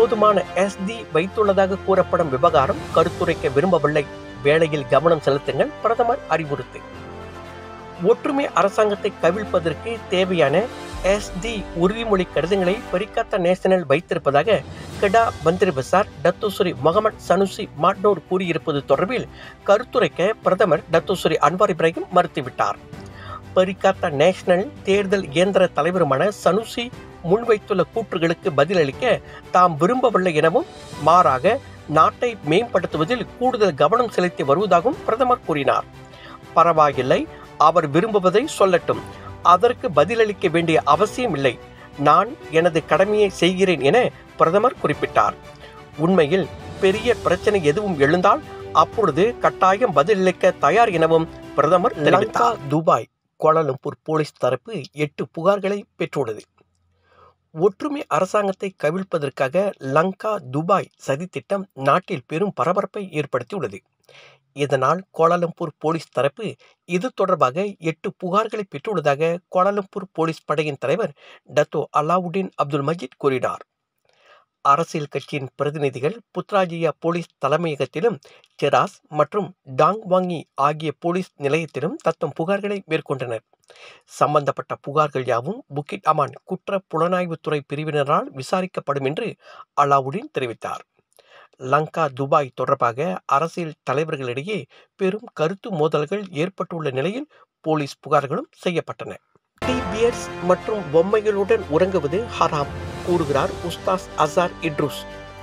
போதுமான எஸ்டி வைத்துள்ளதாக கூறப்படும் விவகாரம் கருத்துரைக்க விரும்பவில்லை வேளையில் கவனம் செலுத்துங்கள் பிரதமர் அறிவுறுத்து ஒற்றுமை அரசாங்கத்தை கவிழ்ப்பதற்கு தேவையான எஸ்டி உறுதிமொழி கடிதங்களை பெரிக்காத்த நேஷனல் வைத்திருப்பதாக கெடா மந்திரி பசார் டத்துஸ்ரீ முகமது சனுசி மாட்னோர் கூறியிருப்பது தொடர்பில் கருத்துரைக்க பிரதமர் டத்துஸ்ரீ அன்வார் இப்ராஹிம் மறுத்துவிட்டார் பெரிக்காத்த நேஷனல் தேர்தல் இயந்திர தலைவருமான சனுசி முன்வைத்துள்ள கூற்றுகளுக்கு பதிலளிக்க தாம் விரும்பவில்லை எனவும் மாறாக நாட்டை மேம்படுத்துவதில் கூடுதல் கவனம் செலுத்தி வருவதாகவும் பிரதமர் கூறினார் பரவாயில்லை அவர் விரும்புவதை சொல்லட்டும் அதற்கு பதிலளிக்க வேண்டிய அவசியம் இல்லை நான் எனது கடமையை செய்கிறேன் என பிரதமர் குறிப்பிட்டார் உண்மையில் பெரிய பிரச்சனை எதுவும் எழுந்தால் அப்பொழுது கட்டாயம் பதிலளிக்க தயார் எனவும் பிரதமர் தெரிவித்தார் துபாய் கோலாலம்பூர் போலீஸ் தரப்பு எட்டு புகார்களை பெற்றுள்ளது ஒற்றுமை அரசாங்கத்தை கவிழ்ப்பதற்காக லங்கா துபாய் சதித்திட்டம் நாட்டில் பெரும் பரபரப்பை ஏற்படுத்தியுள்ளது இதனால் கோலாலம்பூர் போலீஸ் தரப்பு இது தொடர்பாக எட்டு புகார்களை பெற்றுள்ளதாக கோலாலம்பூர் போலீஸ் படையின் தலைவர் டத்தோ அலாவுதீன் அப்துல் மஜீத் கூறினார் அரசியல் கட்சியின் பிரதிநிதிகள் புத்ராஜியா போலீஸ் தலைமையகத்திலும் செராஸ் மற்றும் டாங்வாங்கி ஆகிய போலீஸ் நிலையத்திலும் தத்தம் புகார்களை மேற்கொண்டனர் சம்பந்தப்பட்ட புகார்கள் யாவும் புக்கிட் அமான் குற்ற புலனாய்வுத்துறை பிரிவினரால் விசாரிக்கப்படும் என்று அலாவுதீன் தெரிவித்தார் லங்கா துபாய் தொடர்பாக அரசியல் தலைவர்களிடையே பெரும் கருத்து மோதல்கள் ஏற்பட்டுள்ள நிலையில் போலீஸ் புகார்களும் செய்யப்பட்டன டிபிஎஸ் மற்றும் பொம்மைகளுடன் உறங்குவது ஹராம் கூறுகிறார் உஸ்தாஸ் அசார் இட்ரூஸ்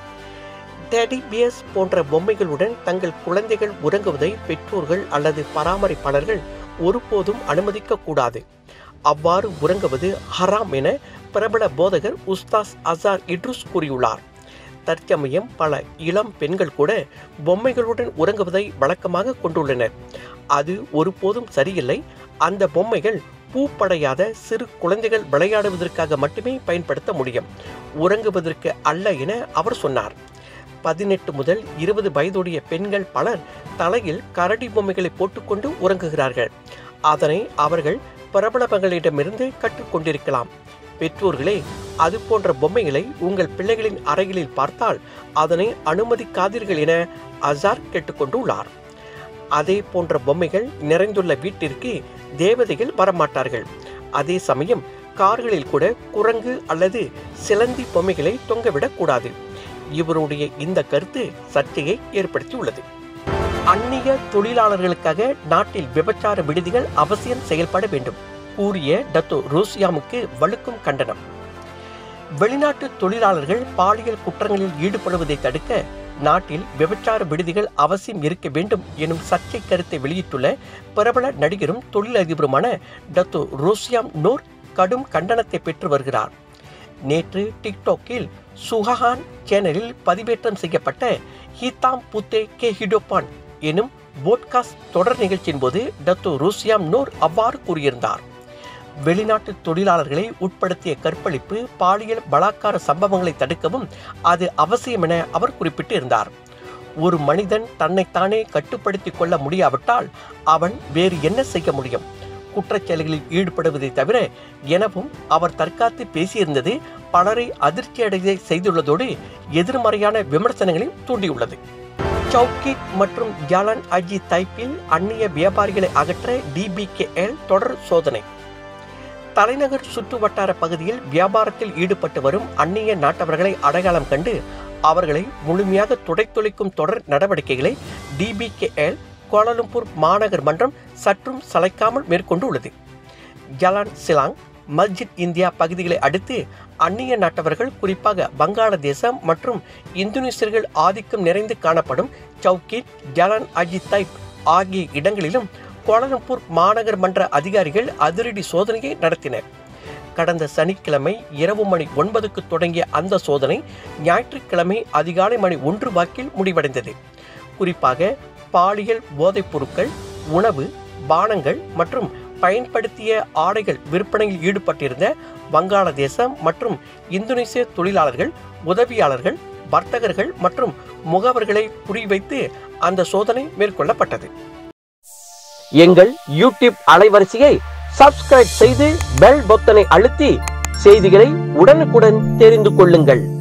டெடிபியஸ் போன்ற பொம்மைகளுடன் தங்கள் குழந்தைகள் உறங்குவதை பெற்றோர்கள் அல்லது பராமரிப்பாளர்கள் ஒருபோதும் அனுமதிக்க கூடாது அவ்வாறு உறங்குவது ஹராம் என பிரபல போதகர் உஸ்தாஸ் அசார் இட்ரூஸ் கூறியுள்ளார் தற்சமயம் பல இளம் பெண்கள் கூட பொம்மைகளுடன் உறங்குவதை வழக்கமாக கொண்டுள்ளனர் அது ஒருபோதும் சரியில்லை அந்த பொம்மைகள் பூப்படையாத சிறு குழந்தைகள் விளையாடுவதற்காக மட்டுமே பயன்படுத்த முடியும் உறங்குவதற்கு அல்ல என அவர் சொன்னார் பதினெட்டு முதல் இருபது வயதுடைய பெண்கள் பலர் தலையில் கரடி பொம்மைகளை போட்டுக்கொண்டு உறங்குகிறார்கள் அதனை அவர்கள் பிரபலங்களிடமிருந்து கற்றுக்கொண்டிருக்கலாம் பெற்றோர்களே அது போன்ற பொம்மைகளை உங்கள் பிள்ளைகளின் அறைகளில் பார்த்தால் அதனை அனுமதிக்காதீர்கள் என அசார் கேட்டுக்கொண்டுள்ளார் அதே போன்ற பொம்மைகள் நிறைந்துள்ள வீட்டிற்கு தேவதைகள் வரமாட்டார்கள் அதே சமயம் கார்களில் கூட குரங்கு அல்லது சிலந்தி பொம்மைகளை தொங்கவிடக் கூடாது இவருடைய இந்த கருத்து சர்ச்சையை ஏற்படுத்தியுள்ளது அந்நிய தொழிலாளர்களுக்காக நாட்டில் விபச்சார விடுதிகள் அவசியம் செயல்பட வேண்டும் கூறிய டத்தோ ரோசியாமுக்கு வலுக்கும் கண்டனம் வெளிநாட்டு தொழிலாளர்கள் பாலியல் குற்றங்களில் ஈடுபடுவதை தடுக்க நாட்டில் விபச்சார விடுதிகள் அவசியம் இருக்க வேண்டும் எனும் சர்ச்சை கருத்தை வெளியிட்டுள்ள பிரபல நடிகரும் தொழிலதிபருமான டத்தோ ரோசியாம் நோர் கடும் கண்டனத்தை பெற்று வருகிறார் நேற்று டிக்டாக்கில் சுஹான் சேனலில் பதிவேற்றம் செய்யப்பட்ட ஹிதாம் புத்தே கே ஹிடோபான் எனும் போட்காஸ்ட் தொடர் நிகழ்ச்சியின் போது டத்தோ ரோசியாம் நோர் அவ்வாறு கூறியிருந்தார் வெளிநாட்டு தொழிலாளர்களை உட்படுத்திய கற்பழிப்பு பாலியல் பலாத்கார சம்பவங்களை தடுக்கவும் அது அவசியம் என அவர் குறிப்பிட்டு இருந்தார் ஒரு மனிதன் தன்னைத்தானே கட்டுப்படுத்திக் கொள்ள முடியாவிட்டால் அவன் வேறு என்ன செய்ய முடியும் குற்றச்செயல்களில் ஈடுபடுவதை தவிர எனவும் அவர் தற்காத்து பேசியிருந்தது பலரை அதிர்ச்சியடைய செய்துள்ளதோடு எதிர்மறையான விமர்சனங்களையும் தூண்டியுள்ளது சவுக்கிட் மற்றும் ஜாலன் அஜி தைப்பில் அந்நிய வியாபாரிகளை அகற்ற டிபிகேஎல் தொடர் சோதனை தலைநகர் சுற்று வட்டார பகுதியில் வியாபாரத்தில் ஈடுபட்டு வரும் அந்நிய நாட்டவர்களை அடையாளம் கண்டு அவர்களை முழுமையாக துடைத்தொழிக்கும் தொடர் நடவடிக்கைகளை டிபிகேஎல் கோலாலம்பூர் மாநகர் மன்றம் சற்றும் சளைக்காமல் மேற்கொண்டுள்ளது ஜலான் சிலாங் மஸ்ஜித் இந்தியா பகுதிகளை அடுத்து அந்நிய நாட்டவர்கள் குறிப்பாக வங்காளதேசம் மற்றும் இந்தோனேசியர்கள் ஆதிக்கம் நிறைந்து காணப்படும் சவுக்கிட் ஜலான் அஜித் தைப் ஆகிய இடங்களிலும் கோலாலம்பூர் மாநகர் மன்ற அதிகாரிகள் அதிரடி சோதனையை நடத்தினர் கடந்த சனிக்கிழமை இரவு மணி ஒன்பதுக்கு தொடங்கிய அந்த சோதனை ஞாயிற்றுக்கிழமை அதிகாலை மணி ஒன்று வாக்கில் முடிவடைந்தது குறிப்பாக பாலியல் போதைப் பொருட்கள் உணவு பானங்கள் மற்றும் பயன்படுத்திய ஆடைகள் விற்பனையில் ஈடுபட்டிருந்த வங்காளதேசம் மற்றும் இந்தோனேசிய தொழிலாளர்கள் உதவியாளர்கள் வர்த்தகர்கள் மற்றும் முகவர்களை குறிவைத்து அந்த சோதனை மேற்கொள்ளப்பட்டது எங்கள் யூடியூப் அலைவரிசையை சப்ஸ்கிரைப் செய்து பெல் பொத்தனை அழுத்தி செய்திகளை உடனுக்குடன் தெரிந்து கொள்ளுங்கள்